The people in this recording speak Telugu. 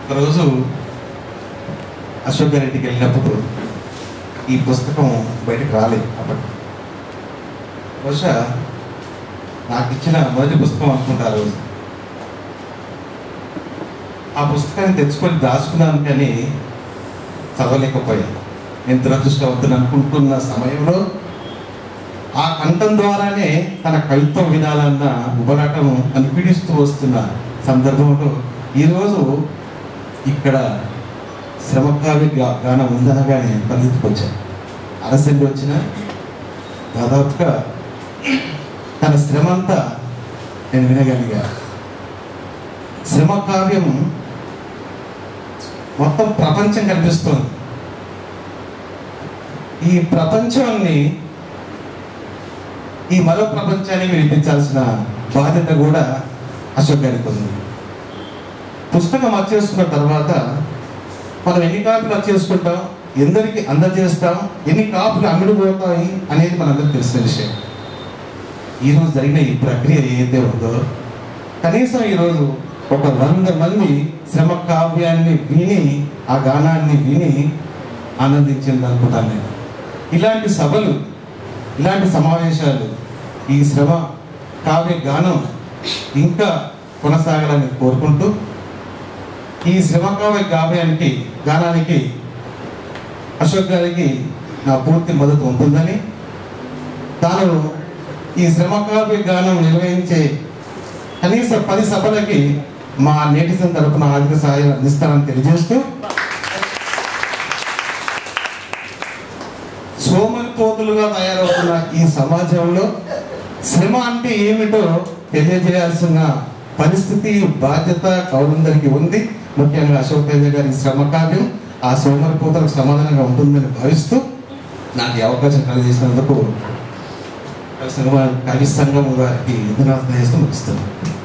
ఒకరోజు అశోక్ గారి ఇంటికి వెళ్ళినప్పుడు ఈ పుస్తకం బయటకు రాలేదు అప్పటి బహుశా నాకు ఇచ్చిన మొదటి పుస్తకం అనుకుంటా ఆ రోజు ఆ పుస్తకాన్ని తెచ్చుకొని దాచుకున్నాను కానీ చదవలేకపోయాను నేను దురదృష్టవంతుని అనుకుంటున్న సమయంలో ఆ కంఠం ద్వారానే తన కవిత్వం వినాలన్న ఉబలాటం అనిపిడిస్తూ వస్తున్న సందర్భంలో ఈరోజు ఇక్కడ శ్రమకావ్య గా- గానం ఉందనగానే పరిగెత్తుకొచ్చాను అలసండి వచ్చిన దాదాపుగా తన శ్రమ అంతా నేను వినగలిగా శ్రమ కావ్యం మొత్తం ప్రపంచం కనిపిస్తోంది ఈ ప్రపంచాన్ని ఈ మరో ప్రపంచాన్ని వినిపించాల్సిన బాధ్యత కూడా అశోక్ గారికి ఉంది పుస్తకం వచ్చేసుకున్న తర్వాత మనం ఎన్ని కాపీలు వచ్చేసుకుంటాం ఎందరికి అందజేస్తాం ఎన్ని కాపీలు అమ్ముడుపోతాయి అనేది మనందరికి తెలిసిన విషయం ఈరోజు జరిగిన ఈ ప్రక్రియ ఏదైతే ఉందో కనీసం ఈరోజు ఒక వంద మంది శ్రమ కావ్యాన్ని విని ఆ గానాన్ని విని ఆనందించింది అనుకుంటాను నేను ఇలాంటి సభలు ఇలాంటి సమావేశాలు ఈ శ్రమ కావ్య గానం ఇంకా కొనసాగాలని కోరుకుంటూ ఈ శ్రమ కావ్య కావ్యానికి గానానికి అశోక్ గారికి నా పూర్తి మద్దతు ఉంటుందని తాను ఈ శ్రమ కావ్య గానం నిర్వహించే కనీస పది సభలకి మా నేటిజన్ తరపున ఆర్థిక సహాయం అందిస్తానని తెలియజేస్తూ సోమరిపోతులుగా తయారవుతున్న ఈ సమాజంలో శ్రమ అంటే ఏమిటో తెలియజేయాల్సిన పరిస్థితి బాధ్యత కౌలందరికీ ఉంది ముఖ్యంగా అశోక్ తేజ గారి శ్రమ కార్యం ఆ సోమరిపోతులకు సమాధానంగా ఉంటుందని భావిస్తూ నాకు ఈ అవకాశం కలిగజేసినందుకు కవి సంఘం కవి సంఘం గారికి ఎదురు చేస్తూ ముగిస్తున్నాను